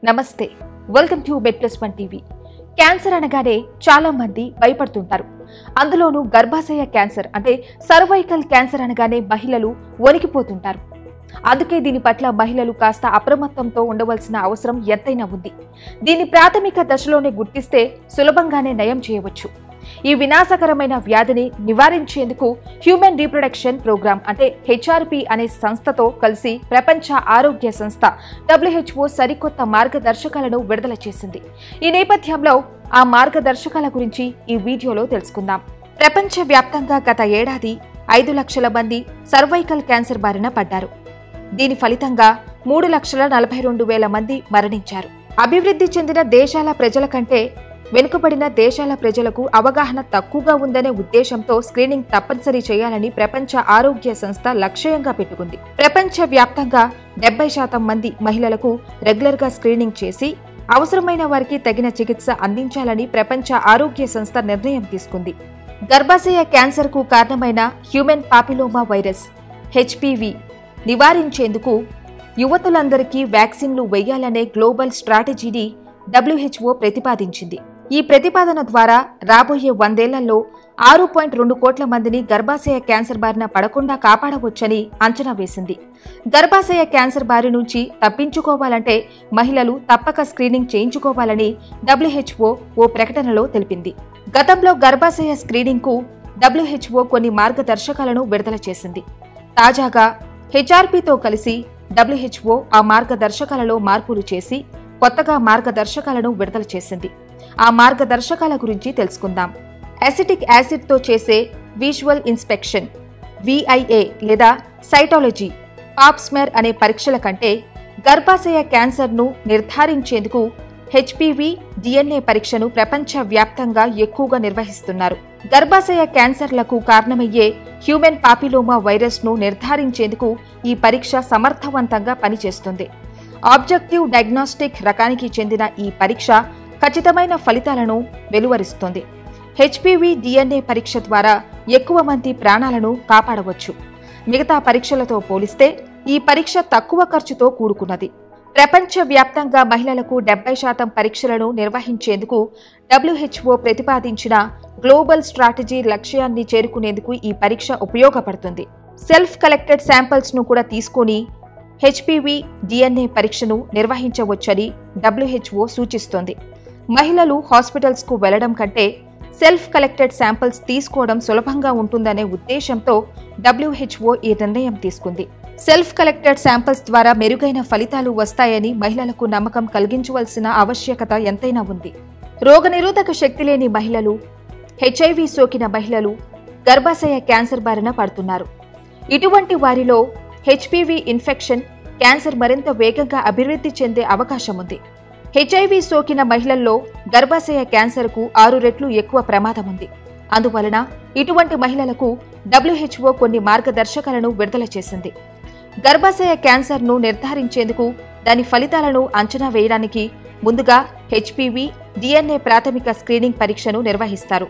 నమస్తే welcome to med plus one TV cancer అనగానే చాలా మంది భయపడుతుంటారు అందులోనూ గర్భాశయ క్యాన్సర్ అంటే సర్వైకల్ క్యాన్సర్ అనగానే మహిళలు వణికిపోతుంటారు అందుకే దీని పట్ల మహిళలు కాస్త అప్రమత్తంతో ఉండవలసిన అవసరం ఎంతైనా ఉంది దీన్ని ప్రాథమిక దశలోనే గుర్తిస్తే సులభంగానే నయం చేయవచ్చు ఈ వినాశకరమైన వ్యాధిని నివారించేందుకు హ్యూమన్ రీప్రొడక్షన్ ప్రోగ్రామ్ అంటే హెచ్ఆర్పి అనే సంస్థతో కలిసి ప్రపంచ ఆరోగ్య సంస్థ డబ్ల్యూహెచ్ఓ సరికొత్త మార్గదర్శకాలను విడుదల చేసింది ఈ నేపథ్యంలో ఆ మార్గదర్శకాల గురించి ఈ వీడియోలో తెలుసుకుందాం ప్రపంచ వ్యాప్తంగా గత ఏడాది ఐదు లక్షల మంది సర్వైకల్ క్యాన్సర్ బారిన పడ్డారు దీని ఫలితంగా మూడు లక్షల నలభై రెండు వేల మంది మరణించారు అభివృద్ధి చెందిన దేశాల ప్రజల కంటే వెనుకబడిన దేశాల ప్రజలకు అవగాహన తక్కువగా ఉందనే ఉద్దేశంతో స్క్రీనింగ్ తప్పనిసరి చేయాలని ప్రపంచ ఆరోగ్య సంస్థ లక్ష్యంగా పెట్టుకుంది ప్రపంచ వ్యాప్తంగా డెబ్బై శాతం మంది మహిళలకు రెగ్యులర్ గా స్క్రీనింగ్ చేసి అవసరమైన వారికి తగిన చికిత్స అందించాలని ప్రపంచ ఆరోగ్య సంస్థ నిర్ణయం తీసుకుంది గర్భాశయ క్యాన్సర్కు కారణమైన హ్యూమన్ పాపిలోమా వైరస్ హెచ్పివి నివారించేందుకు యువతులందరికీ వ్యాక్సిన్లు వేయాలనే గ్లోబల్ స్ట్రాటజీని డబ్ల్యూహెచ్ఓ ప్రతిపాదించింది ఈ ప్రతిపాదన ద్వారా రాబోయే వందేళ్లలో ఆరు పాయింట్ రెండు కోట్ల మందిని గర్భాశయ క్యాన్సర్ బారిన పడకుండా కాపాడవచ్చని అంచనా వేసింది గర్భాశయ క్యాన్సర్ బారి నుంచి తప్పించుకోవాలంటే మహిళలు తప్పక స్క్రీనింగ్ చేయించుకోవాలని డబ్ల్యూహెచ్ఓ ఓ ప్రకటనలో తెలిపింది గతంలో గర్భాశయ స్క్రీనింగ్కు డబ్ల్యూహెచ్ఓ కొన్ని మార్గదర్శకాలను విడుదల చేసింది తాజాగా హెచ్ఆర్పీతో కలిసి డబ్ల్యూహెచ్ఓ ఆ మార్గదర్శకాలలో మార్పులు చేసి కొత్తగా మార్గదర్శకాలను విడుదల చేసింది ఆ మార్గదర్శకాల గురించి తెలుసుకుందాం అసిటిక్ యాసిడ్తో చేసే విజువల్ ఇన్స్పెక్షన్ విఐఏ లేదా సైటాలజీ పాప్స్మెర్ అనే పరీక్షల కంటే గర్భాశయ క్యాన్సర్ను నిర్ధారించేందుకు హెచ్పివి డిఎన్ఏ పరీక్షను ప్రపంచ వ్యాప్తంగా ఎక్కువగా నిర్వహిస్తున్నారు గర్భాశయ క్యాన్సర్లకు కారణమయ్యే హ్యూమన్ పాపిలోమా వైరస్ను నిర్ధారించేందుకు ఈ పరీక్ష సమర్థవంతంగా పనిచేస్తుంది ఆబ్జెక్టివ్ డయాగ్నోస్టిక్ రకానికి చెందిన ఈ పరీక్ష ఖచ్చితమైన ఫలితాలను వెలువరిస్తుంది హెచ్పివి డిఎన్ఏ పరీక్ష ద్వారా ఎక్కువ మంది ప్రాణాలను కాపాడవచ్చు మిగతా పరీక్షలతో పోలిస్తే ఈ పరీక్ష తక్కువ ఖర్చుతో కూడుకున్నది ప్రపంచవ్యాప్తంగా మహిళలకు డెబ్బై శాతం పరీక్షలను నిర్వహించేందుకు డబ్ల్యూహెచ్ఓ ప్రతిపాదించిన గ్లోబల్ స్ట్రాటజీ లక్ష్యాన్ని చేరుకునేందుకు ఈ పరీక్ష ఉపయోగపడుతుంది సెల్ఫ్ కలెక్టెడ్ శాంపిల్స్ ను కూడా తీసుకొని హెచ్పివి డిఎన్ఏ పరీక్షను నిర్వహించవచ్చని డబ్ల్యూహెచ్ఓ సూచిస్తోంది మహిళలు హాస్పిటల్స్కు వెళ్లడం కంటే సెల్ఫ్ కలెక్టెడ్ శాంపిల్స్ తీసుకోవడం సులభంగా ఉంటుందనే ఉద్దేశంతో డబ్ల్యూహెచ్ఓ ఈ నిర్ణయం తీసుకుంది సెల్ఫ్ కలెక్టెడ్ శాంపిల్స్ ద్వారా మెరుగైన ఫలితాలు వస్తాయని మహిళలకు నమ్మకం కలిగించవలసిన ఆవశ్యకత ఎంతైనా ఉంది రోగనిరోధక శక్తి లేని మహిళలు హెచ్ఐవి సోకిన మహిళలు గర్భాశయ క్యాన్సర్ బారిన పడుతున్నారు ఇటువంటి వారిలో హెచ్పివి ఇన్ఫెక్షన్ క్యాన్సర్ మరింత వేగంగా అభివృద్ధి చెందే అవకాశం ఉంది హెచ్ఐవి సోకిన మహిళల్లో గర్భాశయ క్యాన్సర్కు ఆరు రెట్లు ఎక్కువ ప్రమాదం ఉంది అందువలన ఇటువంటి మహిళలకు డబ్ల్యూహెచ్ఓ కొన్ని మార్గదర్శకాలను విడుదల చేసింది గర్భాశయ క్యాన్సర్ను నిర్ధారించేందుకు దాని ఫలితాలను అంచనా వేయడానికి ముందుగా హెచ్పివి డిఎన్ఏ ప్రాథమిక స్క్రీనింగ్ పరీక్షను నిర్వహిస్తారు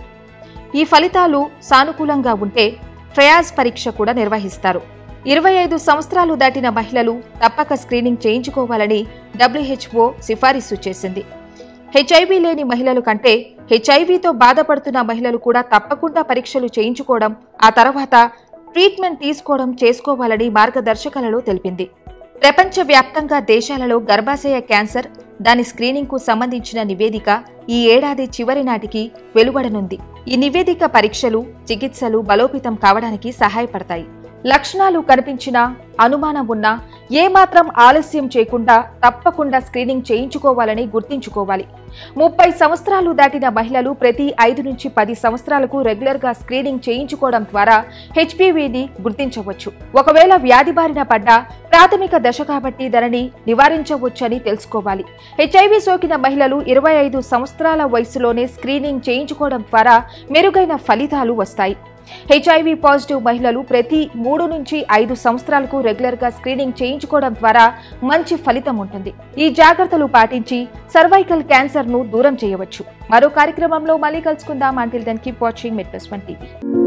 ఈ ఫలితాలు సానుకూలంగా ఉంటే ట్రయాజ్ పరీక్ష కూడా నిర్వహిస్తారు ఇరవై ఐదు సంవత్సరాలు దాటిన మహిళలు తప్పక స్క్రీనింగ్ చేయించుకోవాలని డబ్ల్యూహెచ్ఓ సిఫారసు చేసింది హెచ్ఐవి లేని మహిళలు కంటే హెచ్ఐవితో బాధపడుతున్న మహిళలు కూడా తప్పకుండా పరీక్షలు చేయించుకోవడం ఆ తర్వాత ట్రీట్మెంట్ తీసుకోవడం చేసుకోవాలని మార్గదర్శకాలలో తెలిపింది ప్రపంచవ్యాప్తంగా దేశాలలో గర్భాశయ క్యాన్సర్ దాని స్క్రీనింగ్కు సంబంధించిన నివేదిక ఈ ఏడాది చివరి నాటికి వెలువడనుంది ఈ నివేదిక పరీక్షలు చికిత్సలు బలోపేతం కావడానికి సహాయపడతాయి లక్షణాలు కనిపించినా అనుమానం ఉన్నా ఏమాత్రం ఆలస్యం చేయకుండా తప్పకుండా స్క్రీనింగ్ చేయించుకోవాలని గుర్తుంచుకోవాలి ముప్పై సంవత్సరాలు దాటిన మహిళలు ప్రతి ఐదు నుంచి పది సంవత్సరాలకు రెగ్యులర్ గా స్క్రీనింగ్ చేయించుకోవడం ద్వారా హెచ్పివిని గుర్తించవచ్చు ఒకవేళ వ్యాధి బారిన పడ్డా ప్రాథమిక దశ కాబట్టి దానిని నివారించవచ్చని తెలుసుకోవాలి హెచ్ఐవి సోకిన మహిళలు ఇరవై ఐదు సంవత్సరాల వయసులోనే స్క్రీనింగ్ చేయించుకోవడం ద్వారా మెరుగైన ఫలితాలు వస్తాయి హెచ్ఐవి పాజిటివ్ మహిళలు ప్రతి మూడు నుంచి ఐదు సంవత్సరాలకు రెగ్యులర్ గా స్క్రీనింగ్ చేయించుకోవడం ద్వారా మంచి ఫలితం ఉంటుంది ఈ జాగ్రత్తలు పాటించి సర్వైకల్ క్యాన్సర్ ను దూరం చేయవచ్చు మరో కార్యక్రమంలో మళ్ళీ కలుసుకుందాం until then keep watching med plus one TV